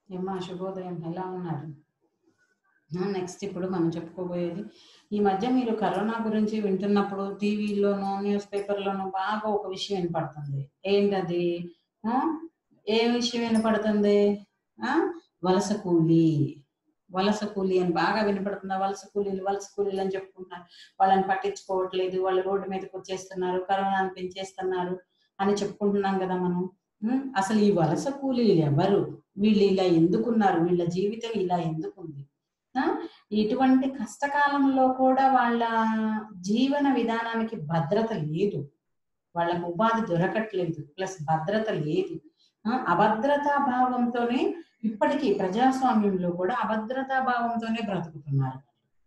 ఏమ్మా శుభోదయం ఎలా ఉన్నారు నెక్స్ట్ ఇప్పుడు మనం చెప్పుకోబోయేది ఈ మధ్య మీరు కరోనా గురించి వింటున్నప్పుడు టీవీలోనూ న్యూస్ పేపర్లోనూ బాగా ఒక విషయం వినపడుతుంది ఏంటది ఆ? ఏ విషయం వినపడుతుంది ఆ వలస కూలీ వలస కూలీ అని బాగా వినపడుతుందా వలస కూలీలు వలస కూలీలు అని చెప్పుకుంటున్నారు వాళ్ళని పట్టించుకోవట్లేదు వాళ్ళు రోడ్డు మీదకి వచ్చేస్తున్నారు కరోనాను పెంచేస్తున్నారు అని చెప్పుకుంటున్నాం కదా మనం ఉం? అసలు ఈ వలస కూలీలు ఎవరు వీళ్ళు ఇలా ఎందుకున్నారు వీళ్ళ జీవితం ఇలా ఎందుకుంది ఆ? ఇటువంటి కష్టకాలంలో కూడా వాళ్ళ జీవన విధానానికి భద్రత లేదు వాళ్ళకు ఉపాధి దొరకట్లేదు ప్లస్ భద్రత లేదు ఆ? అభద్రతా భావంతోనే ఇప్పటికీ ప్రజాస్వామ్యంలో కూడా అభద్రతా భావంతోనే బ్రతుకుతున్నారు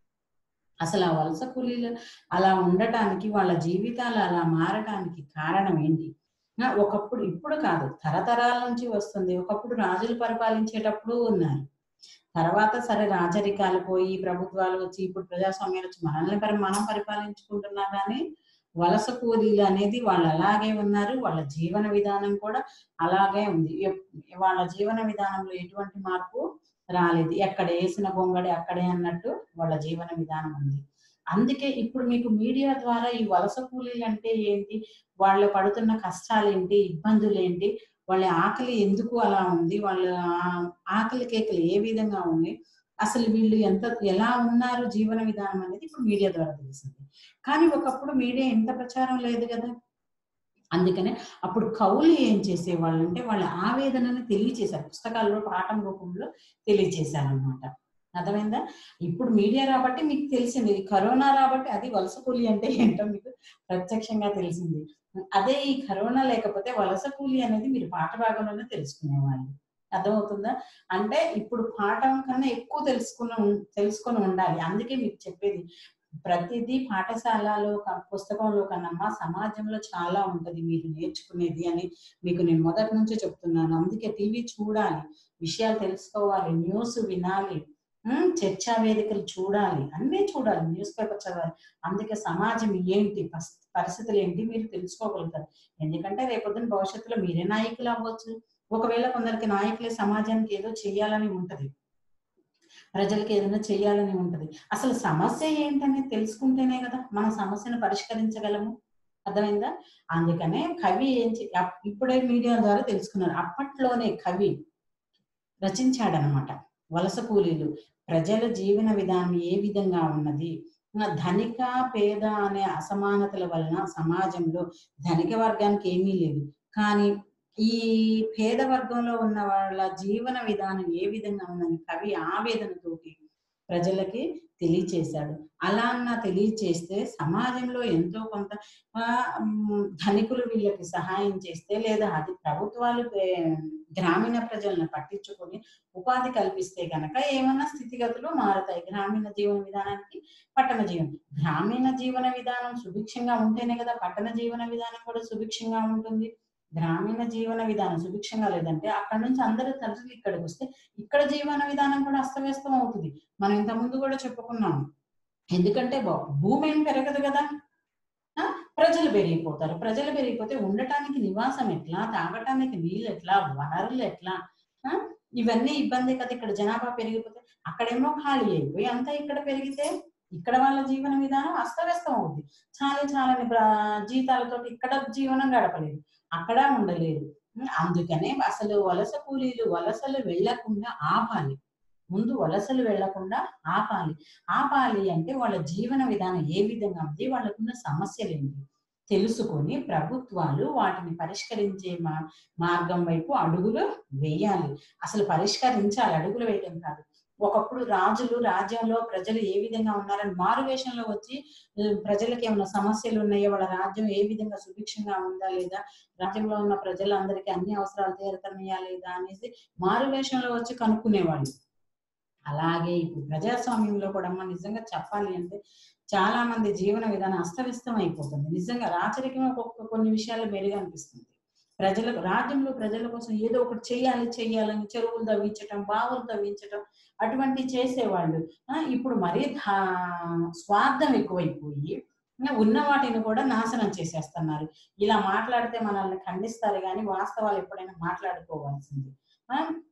అసలు ఆ వలస కూలీలు అలా ఉండటానికి వాళ్ళ జీవితాలు అలా మారటానికి కారణం ఏంటి ఆ, ఒకప్పుడు ఇప్పుడు కాదు తరతరాల నుంచి వస్తుంది ఒకప్పుడు రాజులు పరిపాలించేటప్పుడు ఉన్నారు తర్వాత సరే రాజరికాలు పోయి ప్రభుత్వాలు వచ్చి ఇప్పుడు ప్రజాస్వామ్యాలు వచ్చి మనల్ని పరి మనం పరిపాలించుకుంటున్నా కానీ వలస కూలీలు అనేది వాళ్ళు అలాగే ఉన్నారు వాళ్ళ జీవన విధానం కూడా అలాగే ఉంది ఎప్- వాళ్ళ జీవన విధానంలో ఎటువంటి మార్పు రాలేదు ఎక్కడ వేసిన గొంగడి అక్కడే అన్నట్టు వాళ్ళ జీవన విధానం ఉంది అందుకే ఇప్పుడు మీకు మీడియా ద్వారా ఈ వలస కూలీలు అంటే ఏంటి వాళ్ళు పడుతున్న కష్టాలు ఏంటి ఇబ్బందులు ఏంటి వాళ్ళ ఆకలి ఎందుకు అలా ఉంది వాళ్ళ ఆ- ఆకలి కేకలు ఏ విధంగా ఉన్నాయి అసలు వీళ్ళు ఎంత ఎలా ఉన్నారు జీవన విధానం అనేది ఇప్పుడు మీడియా ద్వారా తెలిసింది కానీ ఒకప్పుడు మీడియా ఇంత ప్రచారం లేదు కదా అందుకనే అప్పుడు కవులు ఏం చేసేవాళ్ళు అంటే వాళ్ళ ఆవేదనని తెలియచేశారు పుస్తకాల్లో పాఠం రూపంలో తెలియచేశారనమాట అర్థమైందా ఇప్పుడు మీడియా రాబట్టి మీకు తెలిసింది కరోనా రాబట్టి అది వలస కూలి అంటే ఏంటో మీకు ప్రత్యక్షంగా తెలిసింది అదే ఈ కరోనా లేకపోతే వలస కూలి అనేది మీరు పాఠ భాగంలోనే తెలుసుకునేవాళ్ళు అర్థమవుతుందా అంటే ఇప్పుడు పాఠం కన్నా ఎక్కువ తెలుసుకుని ఉం- తెలుసుకొని ఉండాలి అందుకే మీకు చెప్పేది ప్రతిదీ పాఠశాలలో క- పుస్తకంలో కన్నా సమాజంలో చాలా ఉంటది మీరు నేర్చుకునేది అని మీకు నేను మొదటి నుంచే చెప్తున్నాను అందుకే టీవీ చూడాలి విషయాలు తెలుసుకోవాలి న్యూస్ వినాలి ఉమ్, చర్చా వేదికలు చూడాలి అన్నీ చూడాలి న్యూస్ పేపర్ చదవాలి అందుకే సమాజం ఏంటి పస్- పరిస్థితులు ఏంటి మీరు తెలుసుకోగలుగుతారు ఎందుకంటే రేపొద్దున భవిష్యత్తులో మీరే నాయకులు అవ్వచ్చు ఒకవేళ కొందరికి నాయకులే సమాజానికి ఏదో చెయ్యాలని ఉంటది ప్రజలకి ఏదైనా చెయ్యాలని ఉంటది అసలు సమస్య ఏంటనేది తెలుసుకుంటేనే కదా మన సమస్యను పరిష్కరించగలము అర్థమైందా అందుకనే కవి ఏం చే- అప్- ఇప్పుడే మీడియా ద్వారా తెలుసుకున్నారు అప్పట్లోనే కవి రచించాడనమాట వలస కూలీలు ప్రజల జీవన విధానం ఏ విధంగా ఉన్నది ఆ, ధనిక పేద అనే అసమానతల వలన సమాజంలో ధనిక వర్గానికి ఏమీ లేదు కానీ ఈ పేద వర్గంలో ఉన్న వాళ్ళ జీవన విధానం ఏ విధంగా ఉందని కవి ఆవేదనతోటి ప్రజలకి తెలియచేశాడు అలా అన్న తెలియచేస్తే సమాజంలో ఎంతో కొంత ఆ, మ్, ధనికులు వీళ్ళకి సహాయం చేస్తే లేదా అది ప్రభుత్వాలు ఏ, గ్రామీణ ప్రజలను పట్టించుకొని ఉపాధి కల్పిస్తే గనక ఏమన్నా స్థితిగతులు మారుతాయి గ్రామీణ జీవన విధానానికి పట్టణ జీవనం గ్రామీణ జీవన విధానం సుభిక్షంగా ఉంటేనే కదా పట్టణ జీవన విధానం కూడా సుభిక్షంగా ఉంటుంది గ్రామీణ జీవన విధానం సుభిక్షంగా లేదంటే అక్కడ నుంచి అందరూ తరచులు ఇక్కడికి వస్తే ఇక్కడ జీవన విధానం కూడా అస్తవ్యస్తం అవుతుంది మనం ఇంత ముందు కూడా చెప్పుకున్నాం ఎందుకంటే బా- భూమి ఏం పెరగదు కదా ఆ? ప్రజలు పెరిగిపోతారు ప్రజలు పెరిగిపోతే ఉండటానికి నివాసం ఎట్లా తాగటానికి నీళ్ళు ఎట్లా వనరులు ఎట్లా ఆ? ఇవన్నీ ఇబ్బంది కదా ఇక్కడ జనాభా పెరిగిపోతే అక్కడేమో ఖాళీ అయిపోయి అంతా ఇక్కడ పెరిగితే ఇక్కడ వాళ్ళ జీవన విధానం అస్తవ్యస్తం అవుద్ది చాలా చాలా జీతాలతో ఇక్కడ జీవనం గడపలేదు అక్కడ ఉండలేదు ఉం, అందుకనే అసలు వలస కూలీలు వలసలు వెళ్లకుండా ఆపాలి ముందు వలసలు వెళ్లకుండా ఆపాలి ఆపాలి అంటే వాళ్ళ జీవన విధానం ఏ విధంగా ఉంది వాళ్ళకున్న సమస్యలు ఏంటి తెలుసుకొని ప్రభుత్వాలు వాటిని పరిష్కరించే మా మార్గం వైపు అడుగులు వేయాలి అసలు పరిష్కరించాలి అడుగులు వేయడం కాదు ఒకప్పుడు రాజులు రాజ్యంలో ప్రజలు ఏ విధంగా ఉన్నారని మారువేషంలో వచ్చి ఆ, ప్రజలకు ఏమైనా సమస్యలు ఉన్నాయో వాళ్ళ రాజ్యం ఏ విధంగా సుభిక్షంగా ఉందా లేదా రాజ్యంలో ఉన్న ప్రజలందరికీ అన్ని అవసరాలు తీరుతున్నాయా లేదా అనేసి మారువేషంలో వచ్చి కనుక్కునేవాళ్ళు అలాగే ఇప్పుడు ప్రజాస్వామ్యంలో కూడా అమ్మ నిజంగా చెప్పాలి అంటే చాలా మంది జీవన విధానం అస్తవ్యస్తం అయిపోతుంది నిజంగా రాచరికం ఒక్కొక్క కొన్ని విషయాలు మెరుగు అనిపిస్తుంది ప్రజలకు రాజ్యంలో ప్రజల కోసం ఏదో ఒకటి చెయ్యాలి చెయ్యాలని చెరువులు తవ్వించటం బావులు తవ్వించటం అటువంటి చేసేవాళ్ళు ఆ, ఇప్పుడు మరీ ధా- స్వార్థం ఎక్కువైపోయి ఆ, ఉన్న వాటిని కూడా నాశనం చేసేస్తున్నారు ఇలా మాట్లాడితే మనల్ని ఖండిస్తారు కానీ వాస్తవాలు ఎప్పుడైనా మాట్లాడుకోవాల్సింది ఆ,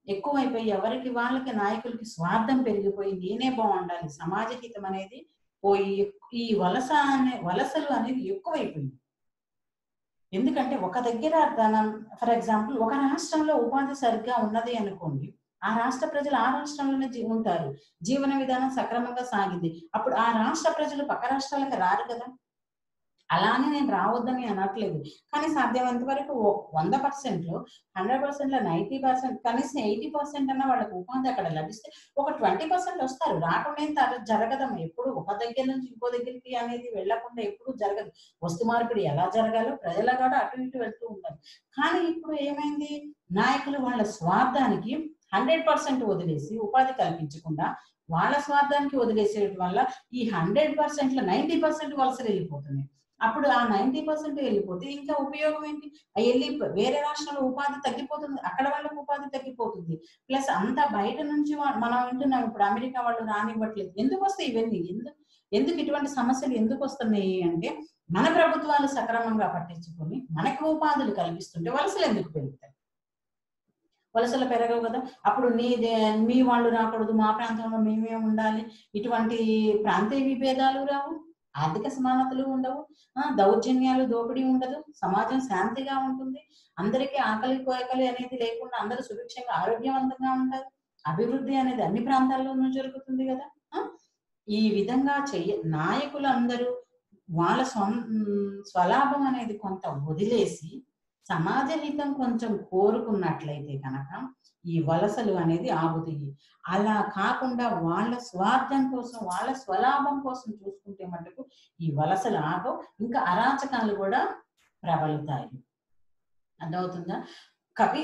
ఎక్కువైపోయి ఎవరికి వాళ్ళకి నాయకులకి స్వార్థం పెరిగిపోయి నేనే బాగుండాలి సమాజ హితం అనేది పోయి ఈ వలస అనే వలసలు అనేది ఎక్కువైపోయింది ఎందుకంటే ఒక దగ్గర ఫర్ ఎగ్జాంపుల్ ఒక రాష్ట్రంలో ఉపాధి సరిగ్గా ఉన్నది అనుకోండి ఆ రాష్ట్ర ప్రజలు ఆ రాష్ట్రంలోనే జీ- ఉంటారు జీవన విధానం సక్రమంగా సాగింది అప్పుడు ఆ రాష్ట్ర ప్రజలు పక్క రాష్ట్రాలకు రారు కదా అలానే నేను రావద్దని అనట్లేదు కానీ సాధ్యమైనంత వరకు ఓ- వంద పర్సెంట్ లో హండ్రెడ్ పర్సెంట్ లో నైన్టీ పర్సెంట్ కనీసం ఎయిటీ పర్సెంట్ అన్న వాళ్ళకి ఉపాధి అక్కడ లభిస్తే ఒక ట్వంటీ పర్సెంట్ వస్తారు రాకుండా ఏం తర- జరగదమ్మా ఎప్పుడు ఒక దగ్గర నుంచి ఇంకో దగ్గరికి అనేది వెళ్లకుండా ఎప్పుడు జరగదు వస్తు మార్పిడి ఎలా జరగాలో ప్రజల కూడా అటు ఇటు వెళ్తూ ఉంటారు కానీ ఇప్పుడు ఏమైంది నాయకులు వాళ్ళ స్వార్థానికి హండ్రెడ్ పర్సెంట్ వదిలేసి ఉపాధి కల్పించకుండా వాళ్ళ స్వార్థానికి వదిలేసేయడం వల్ల ఈ హండ్రెడ్ పర్సెంట్ లో నైన్టీ పర్సెంట్ వలసలు వెళ్ళిపోతున్నాయి అప్పుడు ఆ నైన్టీ పర్సెంట్ వెళ్ళిపోతే ఇంకా ఉపయోగం ఏంటి ఆ వెళ్ళి వేరే రాష్ట్రంలో ఉపాధి తగ్గిపోతుంది అక్కడ వాళ్ళకి ఉపాధి తగ్గిపోతుంది ప్లస్ అంతా బయట నుంచి వా- మనం వింటున్నాం ఇప్పుడు అమెరికా వాళ్ళు రానివ్వట్లేదు ఎందుకు వస్తాయి ఇవన్నీ ఎందుకు ఎందుకు ఇటువంటి సమస్యలు ఎందుకు వస్తున్నాయి అంటే మన ప్రభుత్వాలు సక్రమంగా పట్టించుకొని మనకి ఉపాధులు కల్పిస్తుంటే వలసలు ఎందుకు పెరుగుతాయి వలసలు పెరగవు కదా అప్పుడు నీ దే- మీ వాళ్ళు రాకూడదు మా ప్రాంతంలో మేమే ఉండాలి ఇటువంటి ప్రాంతీయ విభేదాలు రావు ఆర్థిక సమానతలు ఉండవు ఆ, దౌర్జన్యాలు దోపిడీ ఉండదు సమాజం శాంతిగా ఉంటుంది అందరికీ ఆకలి కోయకలి అనేది లేకుండా అందరూ సుభిక్షంగా ఆరోగ్యవంతంగా ఉంటారు అభివృద్ధి అనేది అన్ని ప్రాంతాల్లోనూ జరుగుతుంది కదా ఆ? ఈ విధంగా చెయ్య నాయకులు అందరూ వాళ్ళ స్వం ఉమ్, స్వలాభం అనేది కొంత వదిలేసి సమాజ హితం కొంచెం కోరుకున్నట్లయితే కనుక ఈ వలసలు అనేది ఆగుతాయి అలా కాకుండా వాళ్ళ స్వార్థం కోసం వాళ్ళ స్వలాభం కోసం చూసుకుంటే మటుకు ఈ వలసలు ఆగవు ఇంకా అరాచకాలు కూడా ప్రబలుతాయి అర్థమవుతుందా కవి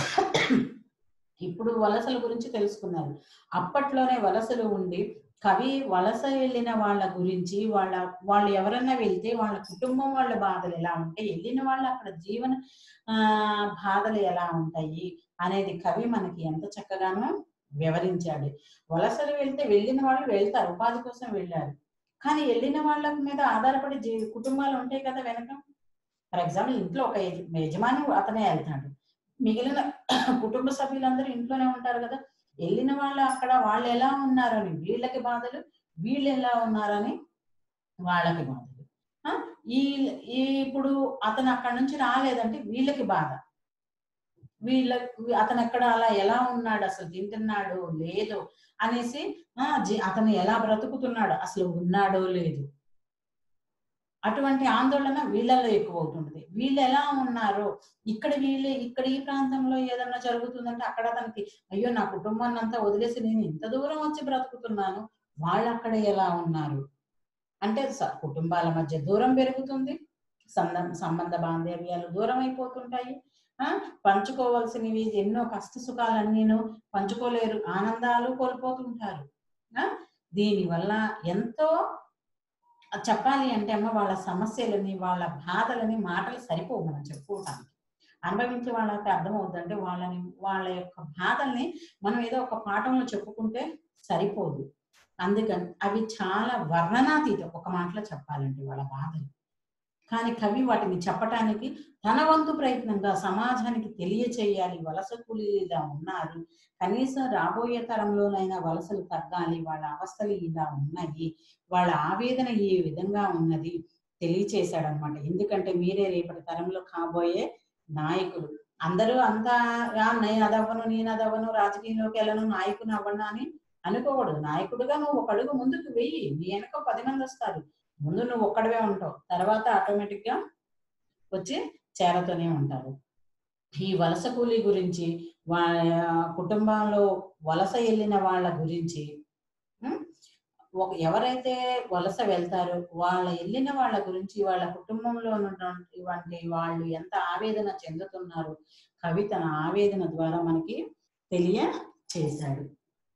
ఇప్పుడు వలసల గురించి తెలుసుకున్నారు అప్పట్లోనే వలసలు ఉండి కవి వలస వెళ్ళిన వాళ్ళ గురించి వాళ్ళ వాళ్ళు ఎవరన్నా వెళ్తే వాళ్ళ కుటుంబం వాళ్ళ బాధలు ఎలా ఉంటాయి వెళ్ళిన వాళ్ళు అక్కడ జీవన ఆ బాధలు ఎలా ఉంటాయి అనేది కవి మనకి ఎంత చక్కగానో వివరించాడు వలసలు వెళ్తే వెళ్ళిన వాళ్ళు వెళ్తారు ఉపాధి కోసం వెళ్ళారు కానీ వెళ్ళిన వాళ్ళ మీద ఆధారపడి జీ కుటుంబాలు ఉంటాయి కదా వెనక ఫర్ ఎగ్జాంపుల్ ఇంట్లో ఒక యజ- యజమాని అతనే వెళ్తాడు మిగిలిన కుటుంబ సభ్యులందరూ ఇంట్లోనే ఉంటారు కదా వెళ్ళిన వాళ్ళు అక్కడ వాళ్ళు ఎలా ఉన్నారని వీళ్ళకి బాధలు వీళ్ళు ఎలా ఉన్నారని వాళ్ళకి బాధలు ఆ? ఈ ఈ ఇప్పుడు అతను అక్కడ నుంచి రాలేదంటే వీళ్ళకి బాధ వీళ్ళ అతను ఎక్కడ అలా ఎలా ఉన్నాడు అసలు తింటున్నాడు లేదో అనేసి ఆ జీ- అతను ఎలా బ్రతుకుతున్నాడు అసలు ఉన్నాడో లేదు అటువంటి ఆందోళన వీళ్ళలో ఎక్కువ అవుతుంటది వీళ్ళు ఎలా ఉన్నారో ఇక్కడ వీళ్ళు ఇక్కడ ఈ ప్రాంతంలో ఏదన్నా జరుగుతుందంటే అక్కడ తనకి అయ్యో నా కుటుంబాన్ని అంతా వదిలేసి నేను ఇంత దూరం వచ్చి బ్రతుకుతున్నాను వాళ్ళు అక్కడ ఎలా ఉన్నారు అంటే స- కుటుంబాల మధ్య దూరం పెరుగుతుంది సంబంధ సంబంధ బాంధవ్యాలు దూరం అయిపోతుంటాయి ఆ పంచుకోవాల్సినవి ఎన్నో కష్ట సుఖాలన్నీను పంచుకోలేరు ఆనందాలు కోల్పోతుంటారు ఆ దీనివల్ల ఎంతో చెప్పాలి అంటే అమ్మ వాళ్ళ సమస్యలని వాళ్ళ బాధలని మాటలు సరిపోవు మనం చెప్పుకోవటానికి అనుభవించే వాళ్ళకి అర్థమవుతుందంటే వాళ్ళని వాళ్ళ యొక్క బాధల్ని మనం ఏదో ఒక పాఠంలో చెప్పుకుంటే సరిపోదు అందుకని అవి చాలా వర్ణనాతీతం ఒక మాటలో చెప్పాలంటే వాళ్ళ బాధలు కానీ కవి వాటిని చెప్పటానికి తన వంతు ప్రయత్నంగా సమాజానికి తెలియచేయాలి వలస కూలీలు ఇలా ఉన్నారు కనీసం రాబోయే తరంలోనైనా వలసలు తగ్గాలి వాళ్ళ అవస్థలు ఇలా ఉన్నాయి వాళ్ళ ఆవేదన ఈ విధంగా ఉన్నది తెలియచేశాడనమాట ఎందుకంటే మీరే రేపటి తరంలో కాబోయే నాయకులు అందరూ అంతా "ఆ, నేను అదవ్వను నేను అదవ్వను రాజకీయంలోకి వెళ్ళను నాయకుని అవ్వను అని అనుకోకూడదు నాయకుడుగా నువ్వు ఒక అడుగు ముందుకు వెయ్యి నీ వెనక పది మంది వస్తారు ముందు నువ్వు ఒక్కడవే ఉంటావు తర్వాత ఆటోమేటిక్ గా వచ్చి చేరతోనే ఉంటారు ఈ వలస కూలీ గురించి వాళ్ళ కుటుంబంలో వలస వెళ్ళిన వాళ్ళ గురించి ఉం? ఒక ఎవరైతే వలస వెళ్తారో వాళ్ళ వెళ్ళిన వాళ్ళ గురించి వాళ్ళ కుటుంబంలో ఉన్నటువంటి వాళ్ళు ఎంత ఆవేదన చెందుతున్నారు కవి తన ఆవేదన ద్వారా మనకి తెలియచేశాడు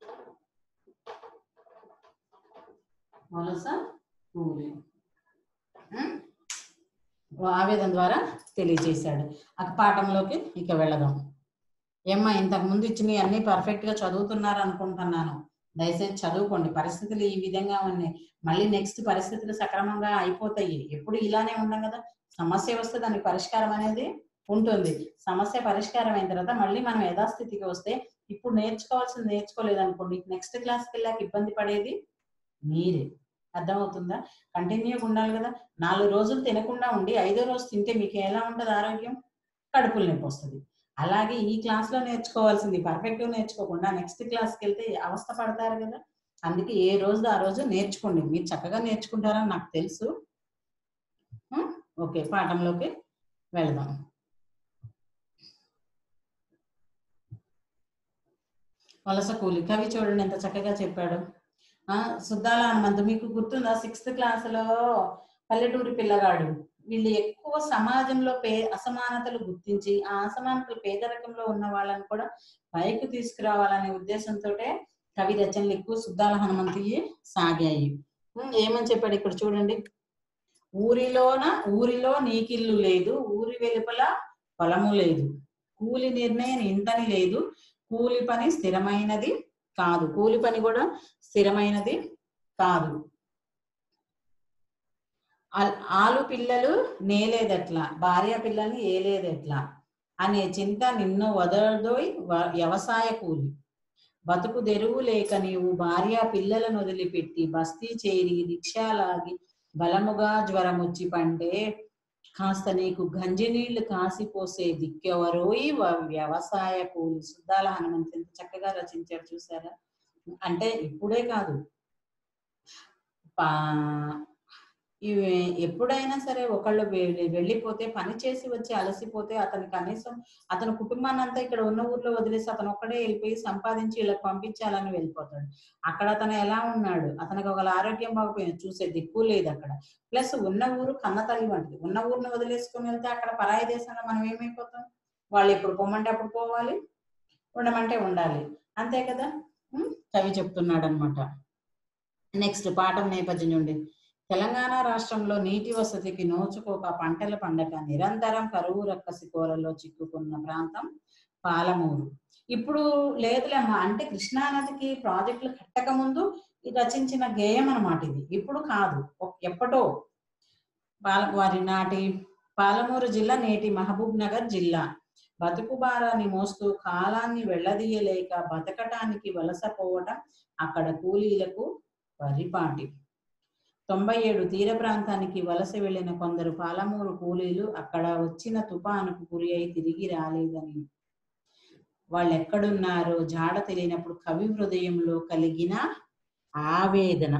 వలస కూలి ఉం? ఆవేదన ద్వారా తెలియజేశాడు ఆ పాఠంలోకి ఇక వెళదాం ఏమ్మా ఇంతకు ముందు ఇచ్చినవి అన్ని పర్ఫెక్ట్ గా చదువుతున్నారు అనుకుంటున్నాను దయచేసి చదువుకోండి పరిస్థితులు ఈ విధంగా ఉన్నాయి మళ్ళీ నెక్స్ట్ పరిస్థితులు సక్రమంగా అయిపోతాయి ఎప్పుడు ఇలానే ఉండం కదా సమస్య వస్తే దానికి పరిష్కారం అనేది ఉంటుంది సమస్య పరిష్కారం అయిన తర్వాత మళ్ళీ మనం యథాస్థితికి వస్తే ఇప్పుడు నేర్చుకోవాల్సింది నేర్చుకోలేదు అనుకోండి నెక్స్ట్ క్లాస్కి వెళ్ళాక ఇబ్బంది పడేది మీరే అర్థమవుతుందా కంటిన్యూగా ఉండాలి కదా నాలుగు రోజులు తినకుండా ఉండి ఐదో రోజు తింటే మీకు ఎలా ఉంటుంది ఆరోగ్యం కడుపులు నొప్పి వస్తుంది అలాగే ఈ క్లాస్ లో నేర్చుకోవాల్సింది పర్ఫెక్ట్ నేర్చుకోకుండా నెక్స్ట్ క్లాస్కి వెళ్తే అవస్థ పడతారు కదా అందుకే ఏ రోజు ఆ రోజు నేర్చుకోండి మీరు చక్కగా నేర్చుకుంటారని నాకు తెలుసు ఉం? ఓకే పాఠంలోకి వెళదాం వలస కూలి కవి చూడండి ఎంత చక్కగా చెప్పాడు ఆ సుద్దాల హనుమంతు మీకు గుర్తుందా సిక్స్త్ క్లాసులో పల్లెటూరి పిల్లగాడు వీళ్ళు ఎక్కువ సమాజంలో పే అసమానతలు గుర్తించి ఆ అసమానతలు పేదరికంలో ఉన్న వాళ్ళని కూడా పైకి తీసుకురావాలనే ఉద్దేశంతో కవి రచనలు ఎక్కువ సుద్దాల హనుమంతుయి సాగాయి ఉం, ఏమని చెప్పాడు ఇక్కడ చూడండి ఊరిలోన ఊరిలో నీకిల్లు లేదు ఊరి వెలుపల పొలము లేదు కూలి నిర్ణయం ఇంతని లేదు కూలి పని స్థిరమైనది కాదు కూలి పని కూడా స్థిరమైనది కాదు ఆల్- ఆలు పిల్లలు నేలేదెట్లా భార్య పిల్లల్ని ఏలేదెట్లా అనే చింత నిన్ను వదలదోయ్ వ- వ్యవసాయ కూలి బతుకు తెరువు లేక నీవు భార్య పిల్లలను వదిలిపెట్టి బస్తీ చేరి రిక్షాలాగి బలముగా జ్వరమొచ్చి పండే కాస్త నీకు గంజి నీళ్లు కాసిపోసే దిక్కెవరోయి వ- వ్యవసాయ కూలి సుద్దాల హనుమంతు ఎంత చక్కగా రచించారు చూసారా అంటే ఇప్పుడే కాదు పా- ఇవి ఎప్పుడైనా సరే ఒకళ్ళు వె- వెళ్ళిపోతే పని చేసి వచ్చి అలసిపోతే అతను కనీసం అతని కుటుంబాన్ని అంతా ఇక్కడ ఉన్న ఊర్లో వదిలేసి అతను ఒక్కడే వెళ్ళిపోయి సంపాదించి వీళ్ళకి పంపించాలని వెళ్ళిపోతాడు అక్కడ అతను ఎలా ఉన్నాడు అతనికి ఒకళ్ళ ఆరోగ్యం బాగుపోయింది చూసే దిక్కు లేదు అక్కడ ప్లస్ ఉన్న ఊరు కన్న తల్లి వంటిది ఉన్న ఊరిని వదిలేసుకొని వెళ్తే అక్కడ పరాయి దేశంలో మనం ఏమైపోతాం వాళ్ళు ఎప్పుడు పొమ్మంటే అప్పుడు పోవాలి ఉండమంటే ఉండాలి అంతే కదా ఉం? కవి చెప్తున్నాడు అనమాట నెక్స్ట్ పాఠం నేపథ్యం నుండి తెలంగాణ రాష్ట్రంలో నీటి వసతికి నోచుకోక పంటల పండగ నిరంతరం కరువు రక్కసి కోరల్లో చిక్కుకున్న ప్రాంతం పాలమూరు ఇప్పుడు లేదులేమ్మా అంటే కృష్ణానదికి ప్రాజెక్టులు కట్టక ముందు ఈ రచించిన గేయం అన్నమాట ఇది ఇప్పుడు కాదు ఒక- ఎప్పటో పాల వారి నాటి పాలమూరు జిల్లా నేటి మహబూబ్ నగర్ జిల్లా బతుకు భారాన్ని మోస్తూ కాలాన్ని వెళ్ళదీయలేక బతకటానికి వలసపోవటం అక్కడ కూలీలకు పరిపాటి తొంభై ఏడు తీర ప్రాంతానికి వలస వెళ్లిన కొందరు పాలమూరు కూలీలు అక్కడ వచ్చిన తుపానుకు గురి అయి తిరిగి రాలేదని వాళ్ళు ఎక్కడున్నారో జాడ తెలియనప్పుడు కవి హృదయంలో కలిగిన ఆవేదన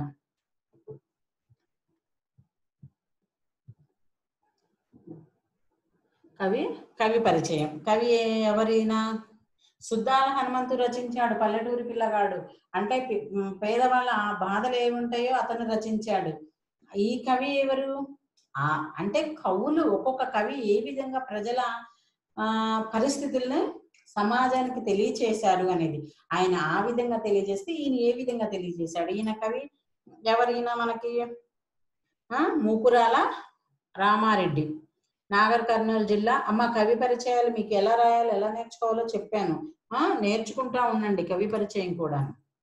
కవి కవి పరిచయం కవి ఎవరైనా సుద్దాల హనుమంతు రచించాడు పల్లెటూరి పిల్లగాడు అంటే పి- ఉమ్, పేదవాళ్ళ ఆ బాధలు ఏముంటాయో అతను రచించాడు ఈ కవి ఎవరు ఆ అంటే కవులు ఒక్కొక్క కవి ఏ విధంగా ప్రజల ఆ పరిస్థితుల్ని సమాజానికి తెలియచేశాడు అనేది ఆయన ఆ విధంగా తెలియజేస్తే ఈయన ఏ విధంగా తెలియజేశాడు ఈయన కవి ఎవరైనా మనకి ఆ మూకురాల రామారెడ్డి నాగర్ కర్నూలు జిల్లా అమ్మ కవి పరిచయాలు మీకు ఎలా రాయాలో ఎలా నేర్చుకోవాలో చెప్పాను ఆ నేర్చుకుంటా ఉండండి కవి పరిచయం కూడా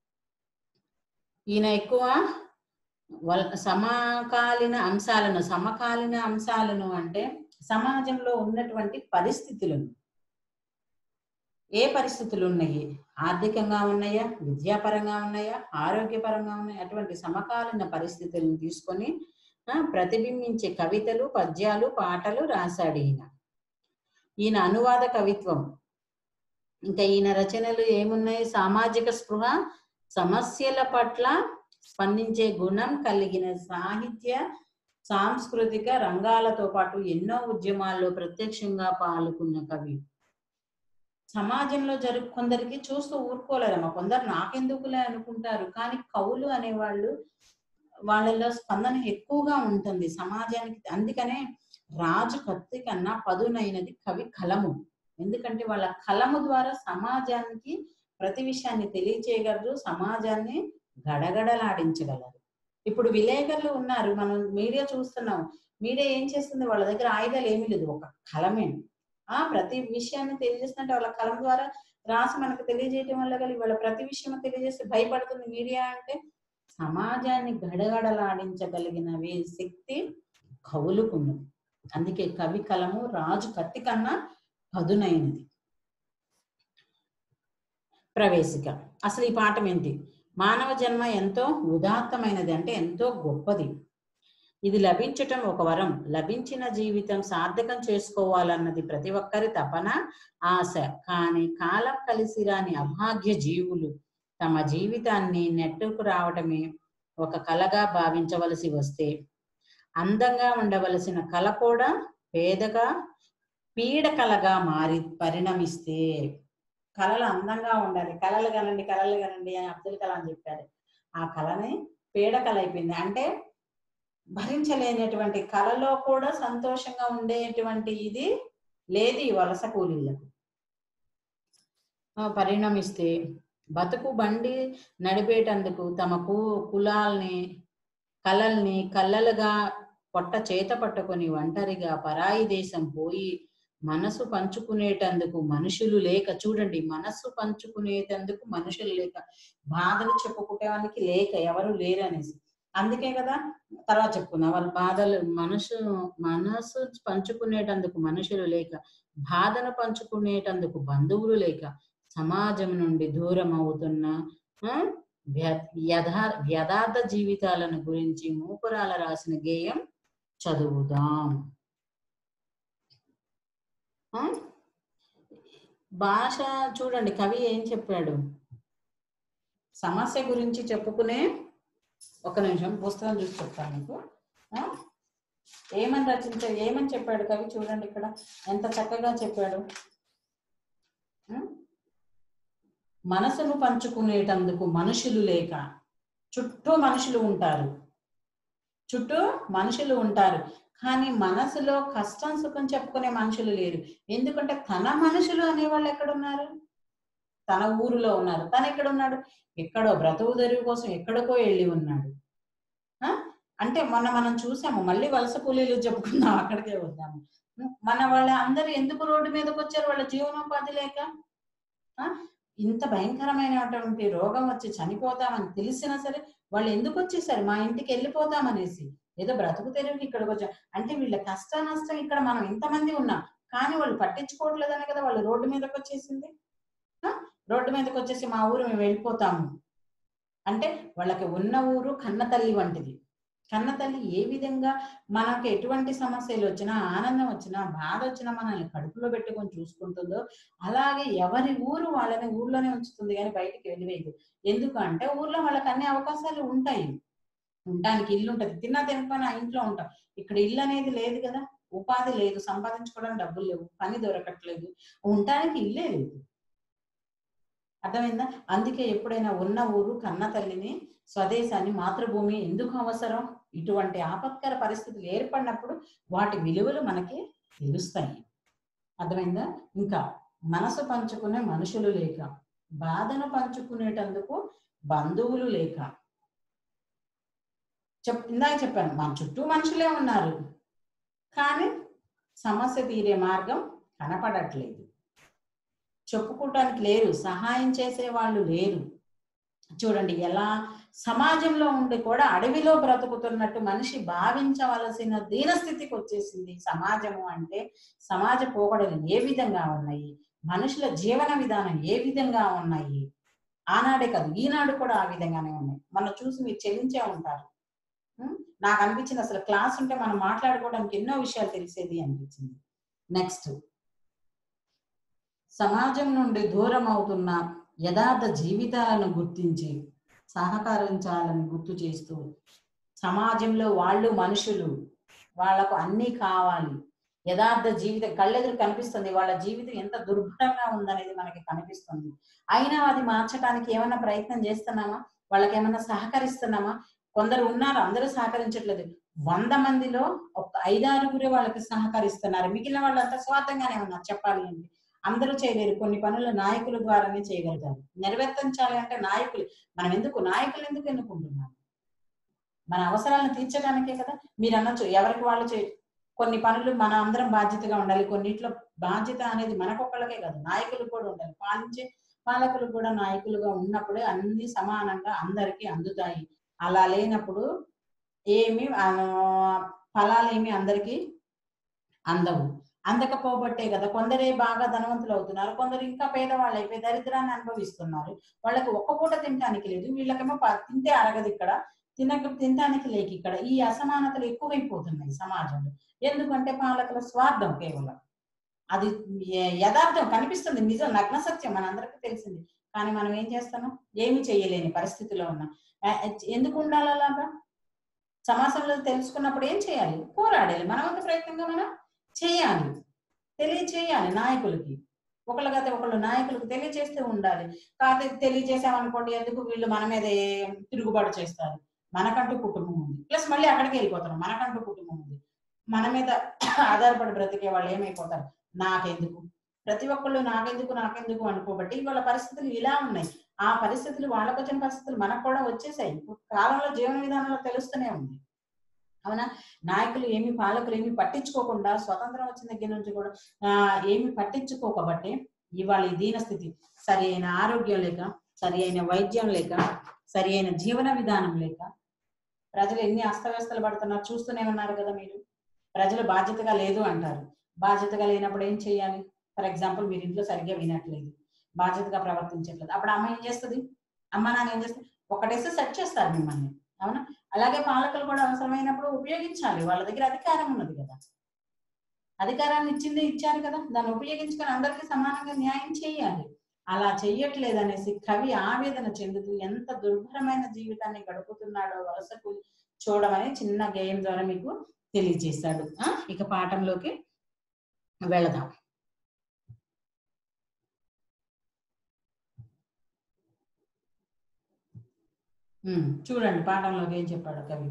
ఈయన ఎక్కువ వల్- సమకాలీన అంశాలను సమకాలీన అంశాలను అంటే సమాజంలో ఉన్నటువంటి పరిస్థితులను ఏ పరిస్థితులు ఉన్నాయి ఆర్థికంగా ఉన్నాయా విద్యాపరంగా ఉన్నాయా ఆరోగ్యపరంగా ఉన్నాయా అటువంటి సమకాలీన పరిస్థితులను తీసుకొని ఆ, ప్రతిబింబించే కవితలు పద్యాలు పాటలు రాశాడు ఈయన ఈయన అనువాద కవిత్వం ఇంకా ఈయన రచనలు ఏమున్నాయి సామాజిక స్పృహ సమస్యల పట్ల స్పందించే గుణం కలిగిన సాహిత్య సాంస్కృతిక రంగాలతో పాటు ఎన్నో ఉద్యమాల్లో ప్రత్యక్షంగా పాల్గొన్న కవి సమాజంలో జరుగు కొందరికి చూస్తూ ఊరుకోలేరమ్మా కొందరు నాకెందుకులే అనుకుంటారు కానీ కవులు అనేవాళ్ళు వాళ్ళలో స్పందన ఎక్కువగా ఉంటుంది సమాజానికి అందుకనే రాజు కత్తి కన్నా పదునైనది కవి కలము ఎందుకంటే వాళ్ళ కలము ద్వారా సమాజానికి ప్రతి విషయాన్ని తెలియచేయగలరు సమాజాన్ని గడగడలాడించగలరు ఇప్పుడు విలేకరులు ఉన్నారు మనం మీడియా చూస్తున్నాం మీడియా ఏం చేస్తుంది వాళ్ళ దగ్గర ఆయుధాలు ఏమీ లేదు ఒక కలమే ఆ ప్రతి విషయాన్ని తెలియజేస్తుంటే వాళ్ళ కలం ద్వారా రాసి మనకు తెలియజేయటం వల్ల కలిగి వాళ్ళ ప్రతి విషయం తెలియజేస్తే భయపడుతుంది మీడియా అంటే సమాజాన్ని గడగడలాడించగలిగిన వే- శక్తి కవులుకున్నది అందుకే కవి కలము రాజు కత్తి కన్నా పదునైనది ప్రవేశిక అసలు ఈ పాఠం ఏంటి మానవ జన్మ ఎంతో ఉదాత్తమైనది అంటే ఎంతో గొప్పది ఇది లభించటం ఒక వరం లభించిన జీవితం సార్థకం చేసుకోవాలన్నది ప్రతి ఒక్కరి తపన ఆశ కానీ కాలం కలిసి రాని అభాగ్య జీవులు తమ జీవితాన్ని నెట్టుకు రావడమే ఒక కలగా భావించవలసి వస్తే అందంగా ఉండవలసిన కళ కూడా పేదగా పీడకలగా మారి పరిణమిస్తే కళలు అందంగా ఉండాలి కళలు కనండి కళలు కనండి అని అబ్దుల్ కలాం చెప్పారు ఆ కళని పీడకల అయిపోయింది అంటే భరించలేనటువంటి కళలో కూడా సంతోషంగా ఉండేటువంటి ఇది లేదు ఈ వలస కూలీలకు ఆ, పరిణమిస్తే బతుకు బండి నడిపేటందుకు తమ కు కులాల్ని కళల్ని కళ్ళలుగా పొట్ట చేత పట్టుకొని ఒంటరిగా పరాయి దేశం పోయి మనసు పంచుకునేటందుకు మనుషులు లేక చూడండి మనసు పంచుకునేటందుకు మనుషులు లేక బాధలు చెప్పుకునేవానికి లేక ఎవరు లేరు అనేసి అందుకే కదా తర్వాత చెప్పుకుందాం వాళ్ళ బాధలు మనసు మనసు పంచుకునేటందుకు మనుషులు లేక బాధను పంచుకునేటందుకు బంధువులు లేక సమాజం నుండి దూరం అవుతున్న ఆ, వ్య- యథా యథార్థ జీవితాలను గురించి మూపురాల రాసిన గేయం చదువుదాం ఆ? భాష చూడండి కవి ఏం చెప్పాడు సమస్య గురించి చెప్పుకునే ఒక నిమిషం పుస్తకం చూసి చెప్తాను మీకు ఆ? ఏమని రచించ ఏమని చెప్పాడు కవి చూడండి ఇక్కడ ఎంత చక్కగా చెప్పాడు ఆ? మనసును పంచుకునేటందుకు మనుషులు లేక చుట్టూ మనుషులు ఉంటారు చుట్టూ మనుషులు ఉంటారు కానీ మనసులో కష్టం సుఖం చెప్పుకునే మనుషులు లేరు ఎందుకంటే తన మనుషులు అనేవాళ్ళు ఎక్కడున్నారు తన ఊరిలో ఉన్నారు తను ఎక్కడ ఉన్నాడు ఎక్కడో బ్రతుకు తెరువు కోసం ఎక్కడికో వెళ్ళి ఉన్నాడు ఆ? అంటే మొన్న మనం చూసాము మళ్ళీ వలస కూలీలు చెప్పుకుందాం అక్కడికే వద్దాము మన వాళ్ళ అందరూ ఎందుకు రోడ్డు మీదకి వచ్చారు వాళ్ళ జీవనోపాధి లేక ఆ? ఇంత భయంకరమైనటువంటి రోగం వచ్చి చనిపోతామని తెలిసినా సరే వాళ్ళు ఎందుకు వచ్చేసారు మా ఇంటికి వెళ్ళిపోతామనేసి ఏదో బ్రతుకు తెరువుకి ఇక్కడికి వచ్చారు అంటే వీళ్ళ కష్ట నష్టం ఇక్కడ మనం ఇంతమంది ఉన్నాం కానీ వాళ్ళు పట్టించుకోవట్లేదనే కదా వాళ్ళు రోడ్డు మీదకి వచ్చేసింది ఆ? రోడ్డు మీదకి వచ్చేసి మా ఊరు మేము వెళ్ళిపోతాము అంటే వాళ్ళకి ఉన్న ఊరు కన్న తల్లి వంటిది కన్న తల్లి ఏ విధంగా మనకు ఎటువంటి సమస్యలు వచ్చినా ఆనందం వచ్చినా బాధ వచ్చినా మనల్ని కడుపులో పెట్టుకొని చూసుకుంటుందో అలాగే ఎవరి ఊరు వాళ్ళని ఊర్లోనే ఉంచుతుంది కానీ బయటికి వెళ్ళివేయదు ఎందుకంటే ఊర్లో వాళ్ళకి అన్ని అవకాశాలు ఉంటాయి ఉండడానికి ఇల్లు ఉంటది తిన్నా తినకపోయినా ఆ ఇంట్లో ఉంటాం ఇక్కడ ఇల్లు అనేది లేదు కదా ఉపాధి లేదు సంపాదించుకోవడానికి డబ్బులు లేవు పని దొరకట్లేదు ఉండడానికి ఇల్లే లేదు అర్థమైందా అందుకే ఎప్పుడైనా ఉన్న ఊరు కన్న తల్లిని స్వదేశాన్ని మాతృభూమి ఎందుకు అవసరం ఇటువంటి ఆపత్కర పరిస్థితులు ఏర్పడినప్పుడు వాటి విలువలు మనకి తెలుస్తాయి అర్థమైందా ఇంకా మనసు పంచుకునే మనుషులు లేక బాధను పంచుకునేటందుకు బంధువులు లేక చెప్ ఇందాక చెప్పాను మన చుట్టూ మనుషులే ఉన్నారు కానీ సమస్య తీరే మార్గం కనపడట్లేదు చెప్పుకోవటానికి లేరు సహాయం చేసే వాళ్ళు లేరు చూడండి ఎలా సమాజంలో ఉండి కూడా అడవిలో బ్రతుకుతున్నట్టు మనిషి భావించవలసిన దీనస్థితికి వచ్చేసింది సమాజము అంటే సమాజ పోకడలు ఏ విధంగా ఉన్నాయి మనుషుల జీవన విధానం ఏ విధంగా ఉన్నాయి ఆనాడే కాదు ఈనాడు కూడా ఆ విధంగానే ఉన్నాయి మనం చూసి మీరు చెల్లించే ఉంటారు ఉం? నాకు అనిపించింది అసలు క్లాస్ ఉంటే మనం మాట్లాడుకోవడానికి ఎన్నో విషయాలు తెలిసేది అనిపించింది నెక్స్ట్ సమాజం నుండి దూరం అవుతున్న యథార్థ జీవితాలను గుర్తించి సహకరించాలని గుర్తు చేస్తూ సమాజంలో వాళ్ళు మనుషులు వాళ్లకు అన్నీ కావాలి యథార్థ జీవితం కళ్ళెదురు కనిపిస్తుంది వాళ్ళ జీవితం ఎంత దుర్భరంగా ఉందనేది మనకి కనిపిస్తుంది అయినా అది మార్చడానికి ఏమైనా ప్రయత్నం చేస్తున్నామా వాళ్ళకి ఏమైనా సహకరిస్తున్నామా కొందరు ఉన్నారు అందరూ సహకరించట్లేదు వంద మందిలో ఒక ఐదారుగురే వాళ్ళకి సహకరిస్తున్నారు మిగిలిన వాళ్ళంతా స్వార్థంగానే ఉన్నారు చెప్పాలి అంటే అందరూ చేయలేరు కొన్ని పనులు నాయకుల ద్వారానే చేయగలుగుతారు నెరవేర్తించాలి అంటే నాయకులు మనం ఎందుకు నాయకులు ఎందుకు ఎన్నుకుంటున్నాం మన అవసరాలను తీర్చడానికే కదా మీరు అనొచ్చు ఎవరికి వాళ్ళు చే కొన్ని పనులు మన అందరం బాధ్యతగా ఉండాలి కొన్నిట్లో బాధ్యత అనేది మనకొక్కళ్ళకే కాదు నాయకులు కూడా ఉండాలి పాలించే పాలకులు కూడా నాయకులుగా ఉన్నప్పుడే అన్ని సమానంగా అందరికీ అందుతాయి అలా లేనప్పుడు ఏమి ఆ, ఫలాలు ఏమి అందరికీ అందవు అందకపోబట్టే కదా కొందరే బాగా ధనవంతులు అవుతున్నారు కొందరు ఇంకా పేదవాళ్ళు అయిపోయి దరిద్రాన్ని అనుభవిస్తున్నారు వాళ్ళకి ఒక్క పూట తినడానికి లేదు వీళ్ళకేమో ప- తింటే అరగదు ఇక్కడ తినక తినడానికి లేక ఇక్కడ ఈ అసమానతలు ఎక్కువైపోతున్నాయి సమాజంలో ఎందుకంటే పాలకుల స్వార్థం కేవలం అది య- యథార్థం కనిపిస్తుంది నిజం నగ్న సత్యం మనందరికీ తెలిసింది కానీ మనం ఏం చేస్తాము ఏమి చేయలేని పరిస్థితిలో ఉన్నాం ఆ- ఎందుకు ఉండాలి అలాగా సమాజంలో తెలుసుకున్నప్పుడు ఏం చేయాలి పోరాడాలి మన వంతు ప్రయత్నంగా మనం చేయాలి తెలియచేయాలి నాయకులకి ఒకళ్ళకైతే ఒకళ్ళు నాయకులకు తెలియచేస్తూ ఉండాలి కాకపోతే తెలియజేసామనుకోండి ఎందుకు వీళ్ళు మన మీద ఏ- తిరుగుబాటు చేస్తారు మనకంటూ కుటుంబం ఉంది ప్లస్ మళ్ళీ అక్కడికి వెళ్ళిపోతారు మనకంటూ కుటుంబం ఉంది మన మీద ఆధారపడి బ్రతికే వాళ్ళు ఏమైపోతారు నాకెందుకు ప్రతి ఒక్కళ్ళు నాకెందుకు నాకెందుకు అనుకోబట్టి వాళ్ళ పరిస్థితులు ఇలా ఉన్నాయి ఆ పరిస్థితులు వాళ్ళకు వచ్చిన పరిస్థితులు మనకు కూడా వచ్చేసాయి ఇప్పుడు కాలంలో జీవన విధానంలో తెలుస్తూనే ఉంది అవునా నాయకులు ఏమి పాలకులు ఏమి పట్టించుకోకుండా స్వతంత్రం వచ్చిన దగ్గర నుంచి కూడా ఆ, ఏమి పట్టించుకోకబట్టి ఇవాళ ఈ దీన స్థితి సరి అయిన ఆరోగ్యం లేక సరి అయిన వైద్యం లేక సరి అయిన జీవన విధానం లేక ప్రజలు ఎన్ని అస్తవ్యస్తలు పడుతున్నారు చూస్తూనే ఉన్నారు కదా మీరు ప్రజలు బాధ్యతగా లేదు అంటారు బాధ్యతగా లేనప్పుడు ఏం చేయాలి ఫర్ ఎగ్జాంపుల్ మీరు ఇంట్లో సరిగ్గా వినట్లేదు బాధ్యతగా ప్రవర్తించట్లేదు అప్పుడు అమ్మ ఏం చేస్తుంది అమ్మ నాన్న ఏం చేస్తుంది ఒకటేసి సెట్ చేస్తారు మిమ్మల్ని అవునా అలాగే పాలకులు కూడా అవసరమైనప్పుడు ఉపయోగించాలి వాళ్ళ దగ్గర అధికారం ఉన్నది కదా అధికారాన్ని ఇచ్చింది ఇచ్చారు కదా దాన్ని ఉపయోగించుకొని అందరికీ సమానంగా న్యాయం చేయాలి అలా చెయ్యట్లేదు అనేసి కవి ఆవేదన చెందుతూ ఎంత దుర్భరమైన జీవితాన్ని గడుపుతున్నాడో వలసకు చూడమని చిన్న గేయం ద్వారా మీకు తెలియజేశాడు ఆ, ఇక పాఠంలోకి వెళదాం ఉమ్, చూడండి పాఠంలోకి ఏం చెప్పాడు కవి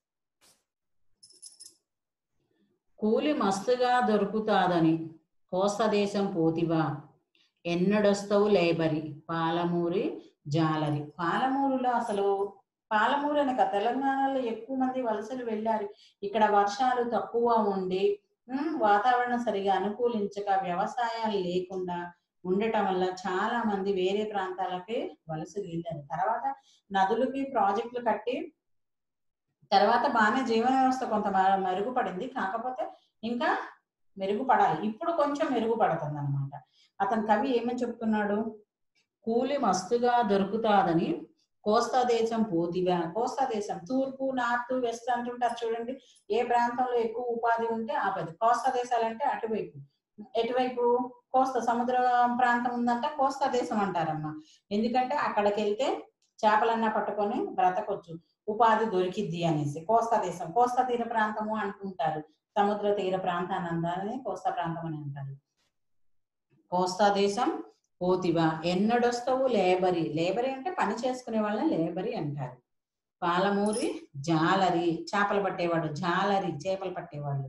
కూలి మస్తుగా దొరుకుతాదని కోస్త దేశం పోతివా ఎన్నడొస్తవు లేబరి పాలమూరి జాలరి పాలమూరులో అసలు పాలమూరు అనక తెలంగాణలో ఎక్కువ మంది వలసలు వెళ్ళారు ఇక్కడ వర్షాలు తక్కువ ఉండి ఉమ్, వాతావరణం సరిగా అనుకూలించక వ్యవసాయాలు లేకుండా ఉండటం వల్ల చాలా మంది వేరే ప్రాంతాలకి వలసలు వెళ్ళారు తర్వాత నదులకి ప్రాజెక్టులు కట్టి తర్వాత బాగానే జీవన వ్యవస్థ కొంత మ- మెరుగుపడింది కాకపోతే ఇంకా మెరుగుపడాలి ఇప్పుడు కొంచెం మెరుగుపడుతుంది అనమాట అతని కవి ఏమని చెప్తున్నాడు కూలి మస్తుగా దొరుకుతాదని కోస్తా దేశం పోతివా కోస్తా దేశం తూర్పు నార్త్ వెస్ట్ అంటుంటారు చూడండి ఏ ప్రాంతంలో ఎక్కువ ఉపాధి ఉంటే ఆ పది కోస్తా దేశాలంటే అటువైపు ఎటువైపు కోస్తా సముద్ర ప్రాంతం ఉందంటే కోస్తా దేశం అంటారమ్మా ఎందుకంటే అక్కడికి వెళ్తే చేపలన్నా పట్టుకొని బ్రతకొచ్చు ఉపాధి దొరికిద్ది అనేసి కోస్తా దేశం కోస్తా తీర ప్రాంతము అంటుంటారు సముద్ర తీర ప్రాంతాన్ని అందాలని కోస్తా ప్రాంతం అని అంటారు కోస్తా దేశం పోతివా ఎన్నడొస్తావు లేబరి లేబరి అంటే పని చేసుకునే వాళ్ళని లేబరి అంటారు పాలమూరి జాలరి చేపలు పట్టేవాడు జాలరి చేపలు పట్టేవాళ్ళు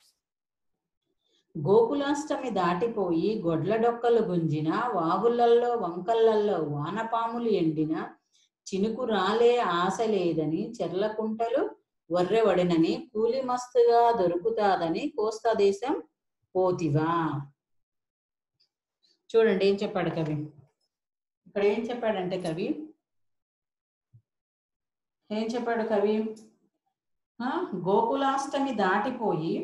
గోకులాష్టమి దాటిపోయి గొడ్ల డొక్కలు గుంజిన వాగులల్లో వంకలల్లో వానపాములు ఎండిన చినుకు రాలే ఆశ లేదని చెర్లకుంటలు వర్రెవడినని కూలి మస్తుగా దొరుకుతాదని కోస్తా దేశం పోతివా చూడండి ఏం చెప్పాడు కవి ఇక్కడ ఏం చెప్పాడంటే కవి ఏం చెప్పాడు కవి ఆ, గోకులాష్టమి దాటిపోయి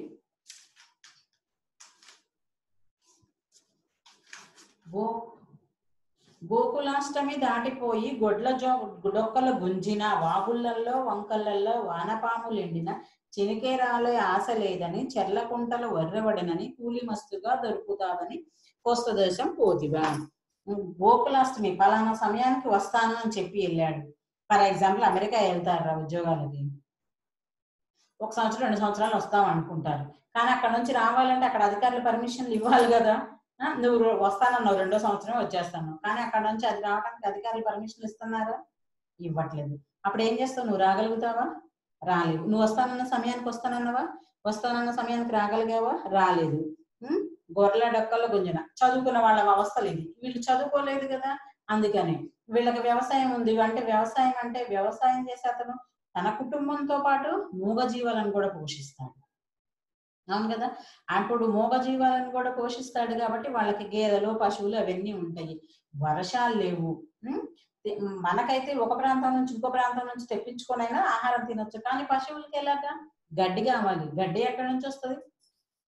గో గోకులాష్టమి దాటిపోయి గొడ్ల జో డొక్కల గుంజిన వాగుళ్ళల్లో వంకళ్ళల్లో వానపాములు ఎండిన చినికేరాలే ఆశ లేదని చెర్లకుంటలు వర్రెవడినని కూలి మస్తుగా దొరుకుతాదని కోస్త దేశం పోతివా గోకులాష్టమి పలానా సమయానికి వస్తాను అని చెప్పి వెళ్ళాడు ఫర్ ఎగ్జాంపుల్ అమెరికా వెళ్తారు ఉద్యోగాలకి ఒక సంవత్సరం రెండు సంవత్సరాలు వస్తాం అనుకుంటారు కానీ అక్కడ నుంచి రావాలంటే అక్కడ అధికారులు పర్మిషన్లు ఇవ్వాలి కదా ఆ, నువ్వు రో- వస్తానన్నావు రెండో సంవత్సరం వచ్చేస్తాను కానీ అక్కడ నుంచి అది రావడానికి అధికారులు పర్మిషన్ ఇస్తున్నారా ఇవ్వట్లేదు అప్పుడు ఏం చేస్తావు నువ్వు రాగలుగుతావా రాలేవు నువ్వు వస్తానన్న సమయానికి వస్తానన్నావా వస్తానన్న సమయానికి రాగలిగావా రాలేదు ఉం? గొర్రెల డొక్కల గుంజన చదువుకున్న వాళ్ళ అవస్థలు ఇది వీళ్ళు చదువుకోలేదు కదా అందుకని వీళ్ళకి వ్యవసాయం ఉంది అంటే వ్యవసాయం అంటే వ్యవసాయం చేసే అతను తన కుటుంబంతో పాటు మూగజీవాలను కూడా పోషిస్తాడు అవును కదా అప్పుడు మూగజీవాలను కూడా పోషిస్తాడు కాబట్టి వాళ్ళకి గేదెలు పశువులు అవన్నీ ఉంటాయి వర్షాలు లేవు ఉం? తి- మనకైతే ఒక ప్రాంతం నుంచి ఇంకో ప్రాంతం నుంచి తెప్పించుకొనైనా ఆహారం తినొచ్చు కానీ పశువులకి ఎలాగా గడ్డి కావాలి గడ్డి ఎక్కడి నుంచి వస్తుంది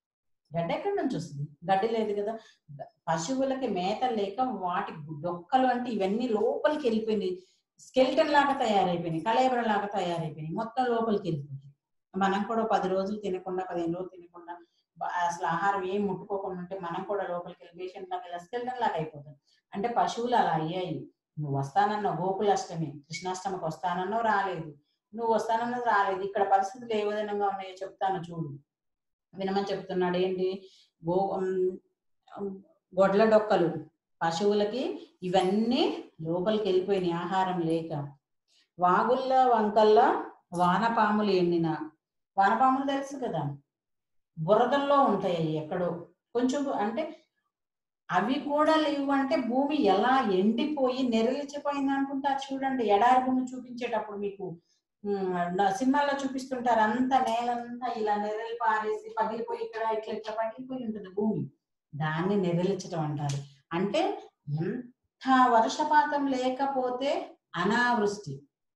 గడ్డ ఎక్కడి నుంచి వస్తుంది గడ్డి లేదు కదా పశువులకి మేత లేక వాటి డొక్కలు అంటే ఇవన్నీ లోపలికి వెళ్ళిపోయినాయి స్కెల్టన్ లాగా తయారైపోయినాయి కళేబరం లాగా తయారైపోయినాయి మొత్తం లోపలికి వెళ్ళిపోయింది మనం కూడా పది రోజులు తినకుండా పదిహేను రోజులు తినకుండా బ- అసలు ఆహారం ఏం ముట్టుకోకుండా ఉంటే మనం కూడా లోపలికి వెళ్ళి పేషెంట్ లాగా ఇలా స్కెల్టన్ లాగా అయిపోతుంది అంటే పశువులు అలా అయ్యాయి నువ్వు వస్తానన్నావు గోకులాష్టమి కృష్ణాష్టమికి వస్తానన్నావు రాలేదు నువ్వు వస్తానన్నది రాలేదు ఇక్కడ పరిస్థితులు ఏ విధంగా ఉన్నాయో చెప్తాను చూడు వినమని చెప్తున్నాడు ఏంటి గో ఉమ్, ఉమ్, గొడ్ల డొక్కలు పశువులకి ఇవన్నీ లోపలికి వెళ్ళిపోయినాయి ఆహారం లేక వాగుల్లో వంకల్లో వానపాములు ఎండిన వానపాములు తెలుసు కదా బురదల్లో ఉంటాయి అవి ఎక్కడో కొంచెం అంటే అవి కూడా లేవు అంటే భూమి ఎలా ఎండిపోయి నెరలిచిపోయింది అనుకుంటారు చూడండి ఎడారి భూమి చూపించేటప్పుడు మీకు ఉమ్, నా సినిమాల్లో చూపిస్తుంటారు అంత నేలంతా ఇలా నెరలి పారేసి పగిలిపోయి ఇక్కడ ఇట్లా ఇట్లా పగిలిపోయి ఉంటుంది భూమి దాన్ని నెరలించడం అంటారు అంటే ఎంత వర్షపాతం లేకపోతే అనావృష్టి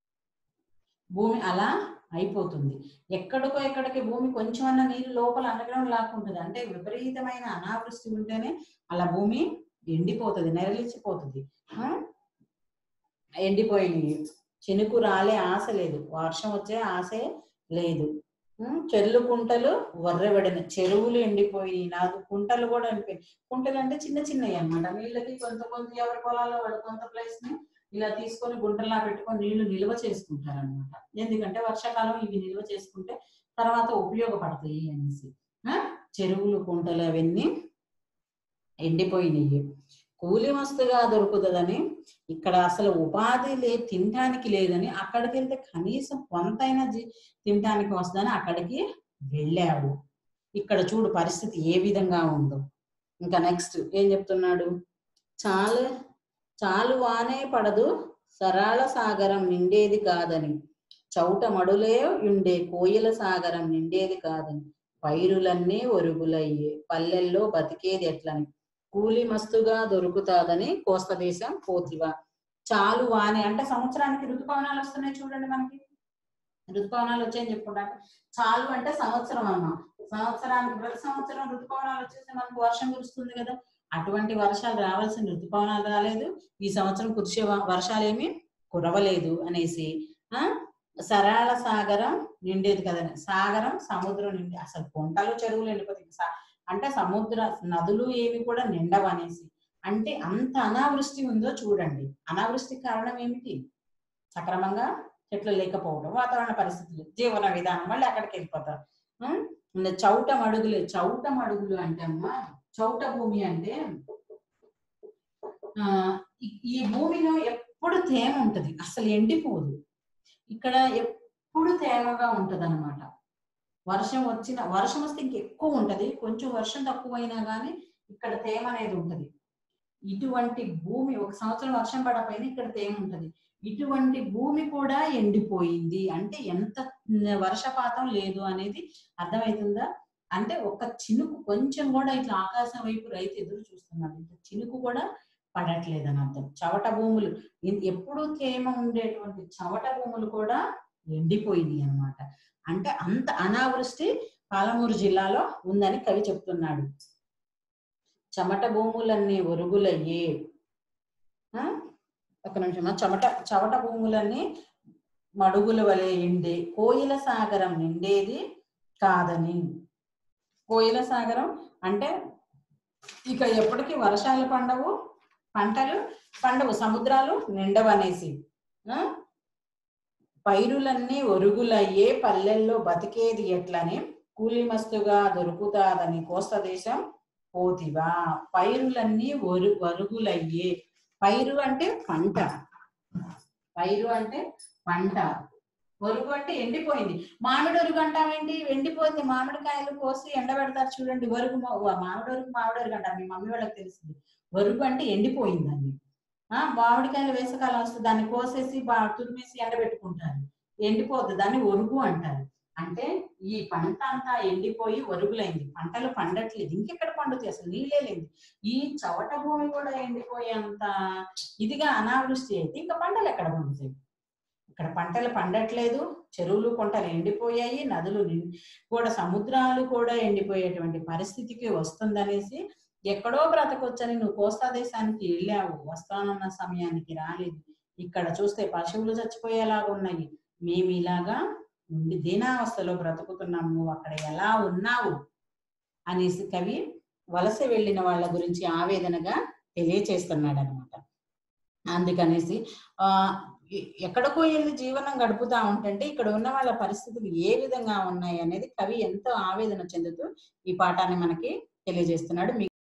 భూమి అలా అయిపోతుంది ఎక్కడికో ఎక్కడికి భూమి కొంచెం అన్న నీళ్ళు లోపల అండర్గ్రౌండ్ లాక్కుంటుంది అంటే విపరీతమైన అనావృష్టి ఉంటేనే అలా భూమి ఎండిపోతుంది నెరలిచ్చిపోతుంది ఆ? ఎండిపోయినాయి చెనుకు రాలే ఆశ లేదు వర్షం వచ్చే ఆశే లేదు ఉం? చెర్లు కుంటలు వర్రెబడిన చెరువులు ఎండిపోయి నాదు కుంటలు కూడా ఎండిపోయి కుంటలు అంటే చిన్న చిన్నవి అన్నమాట నీళ్ళకి కొంత కొంత ఎవరి పొలాల్లో వాళ్ళు కొంత ప్లేస్ ని ఇలా తీసుకొని గుంటలా పెట్టుకొని నీళ్లు నిల్వ చేసుకుంటారు అనమాట ఎందుకంటే వర్షాకాలం ఇవి నిల్వ చేసుకుంటే తర్వాత ఉపయోగపడతాయి అనేసి ఆ? చెరువులు కుంటలు అవన్నీ ఎండిపోయినాయి కూలి మస్తుగా దొరుకుతుందని ఇక్కడ అసలు ఉపాధి లే తినడానికి లేదని అక్కడికి వెళ్తే కనీసం కొంతైనా జీ- తినడానికి వస్తుందని అక్కడికి వెళ్ళాడు ఇక్కడ చూడు పరిస్థితి ఏ విధంగా ఉందో ఇంకా నెక్స్ట్ ఏం చెప్తున్నాడు చాలు చాలు వానే పడదు సరాళ సాగరం నిండేది కాదని చౌట మడులే ఉండే కోయిల సాగరం నిండేది కాదని పైరులన్నీ ఒరుగులయ్యే పల్లెల్లో బతికేది ఎట్లని కూలి మస్తుగా దొరుకుతాదని కోస్త దేశం పోతివా చాలు వానే అంటే సంవత్సరానికి ఋతుపవనాలు వస్తున్నాయి చూడండి మనకి ఋతుపవనాలు వచ్చాయని చెప్పుకుంటాక చాలు అంటే సంవత్సరం అమ్మా సంవత్సరానికి ప్రతి సంవత్సరం ఋతుపవనాలు వచ్చేస్తే మనకు వర్షం కురుస్తుంది కదా అటువంటి వర్షాలు రావాల్సిన ఋతుపవనాలు రాలేదు ఈ సంవత్సరం కురిసే వ- వర్షాలు ఏమి కురవలేదు అనేసి ఆ సరళ సాగరం నిండేది కదండి సాగరం సముద్రం నిండి అసలు కొంటలు చెరువులు ఎండిపోతాయి స- అంటే సముద్ర నదులు ఏవి కూడా నిండవు అనేసి అంటే అంత అనావృష్టి ఉందో చూడండి అనావృష్టికి కారణం ఏమిటి సక్రమంగా చెట్లు లేకపోవడం వాతావరణ పరిస్థితులు జీవన విధానం వాళ్ళు అక్కడికి వెళ్ళిపోతారు ఉం? ఇంకా చౌట మడుగులు చౌట మడుగులు అంటే అమ్మా చౌట భూమి అంటే ఆ ఈ- ఈ భూమిలో ఎప్పుడు తేమ ఉంటది అసలు ఎండిపోదు ఇక్కడ ఎప్పుడు తేమగా ఉంటది అనమాట వర్షం వచ్చిన వర్షం వస్తే ఇంకెక్కువ ఉంటది కొంచెం వర్షం తక్కువైనా గానీ ఇక్కడ తేమ అనేది ఉంటది ఇటువంటి భూమి ఒక సంవత్సరం వర్షం పడకపోయినా ఇక్కడ తేమ ఉంటది ఇటువంటి భూమి కూడా ఎండిపోయింది అంటే ఎంత వర్షపాతం లేదు అనేది అర్థమవుతుందా అంటే ఒక చినుకు కొంచెం కూడా ఇట్లా ఆకాశం వైపు రైతు ఎదురు చూస్తున్నాడు ఇంత చినుకు కూడా పడట్లేదు అని అర్థం చవట భూములు ఎ- ఎప్పుడూ తేమ ఉండేటువంటి చవట భూములు కూడా ఎండిపోయినాయి అన్నమాట అంటే అంత అనావృష్టి పాలమూరు జిల్లాలో ఉందని కవి చెప్తున్నాడు చెమట భూములన్నీ ఒరుగులయ్యే ఆ? ఒక నిమిషం చెమట చవట భూములన్నీ మడుగుల వలె ఎండే కోయిల సాగరం నిండేది కాదని కోయిల సాగరం అంటే ఇక ఎప్పటికీ వర్షాలు పండవు పంటలు పండవు సముద్రాలు నిండవనేసి ఆ? పైరులన్నీ ఒరుగులయ్యే పల్లెల్లో బతికేది ఎట్లని కూలి మస్తుగా దొరుకుతాదని కోస్త దేశం పోతివా పైరులన్నీ ఒరు వరుగులయ్యే పైరు అంటే పంట పైరు అంటే పంట ఒరుగు అంటే ఎండిపోయింది మామిడి ఒరుగు అంటామేంటి ఎండిపోయింది మామిడికాయలు కోసి ఎండబెడతారు చూడండి ఒరుగు మా- వా- మామిడి ఒరుగు మామిడి ఒరుగు అంటారు మీ మమ్మీ వాళ్ళకి తెలిసింది ఒరుగు అంటే ఎండిపోయిందండి ఆ మామిడికాయలు వేసవకాలం వస్తుంది దాన్ని కోసేసి బా తురిమేసి ఎండబెట్టుకుంటారు ఎండిపోద్ది దాన్ని ఒరుగు అంటారు అంటే ఈ పంట అంతా ఎండిపోయి ఒరుగులైంది పంటలు పండట్లేదు ఇంకెక్కడ పండుతాయి అసలు నీళ్ళే లేదు ఈ చవట భూమి కూడా ఎండిపోయేంత ఇదిగా అనావృష్టి అయితే ఇంకా పంటలు ఎక్కడ పండుతాయి ఇక్కడ పంటలు పండట్లేదు చెరువులు కొంటలు ఎండిపోయాయి నదులు నిం- కూడా సముద్రాలు కూడా ఎండిపోయేటువంటి పరిస్థితికి వస్తుందనేసి ఎక్కడో బ్రతకొచ్చని నువ్వు కోస్తా దేశానికి వెళ్ళావు వస్తానన్న సమయానికి రాలేదు ఇక్కడ చూస్తే పశువులు చచ్చిపోయేలాగా ఉన్నాయి మేము ఇలాగా ఉండి దీనావస్థలో బ్రతుకుతున్నాము నువ్వు అక్కడ ఎలా ఉన్నావు అనేసి కవి వలస వెళ్ళిన వాళ్ళ గురించి ఆవేదనగా తెలియచేస్తున్నాడు అనమాట అందుకనేసి ఆ ఎ- ఎక్కడికో వెళ్ళి జీవనం గడుపుతా ఉంటుంటే ఇక్కడ ఉన్న వాళ్ళ పరిస్థితులు ఏ విధంగా ఉన్నాయి అనేది కవి ఎంతో ఆవేదన చెందుతూ ఈ పాఠాన్ని మనకి తెలియజేస్తున్నాడు మీ